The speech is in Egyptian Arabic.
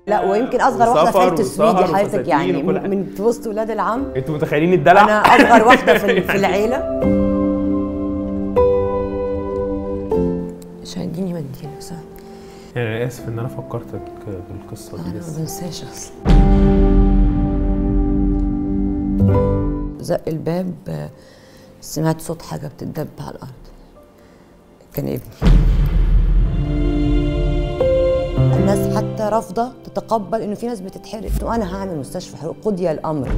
لا ويمكن اصغر واحده وسفر في عيله السويدي وسهر حضرتك وفساتين يعني وكل حاجة. من في وسط ولاد العم انتوا متخيلين الدلع انا اصغر واحده في في العيله مش هيديني منديل صح يعني انا اسف ان انا فكرتك بالقصه انا دي ما بس بنساش اصلا زق الباب آه، سمعت صوت حاجه بتدب على الارض كان ابني الناس حتى رافضه تتقبل انه في ناس بتتحرق وانا هعمل مستشفى حروق قضي الامر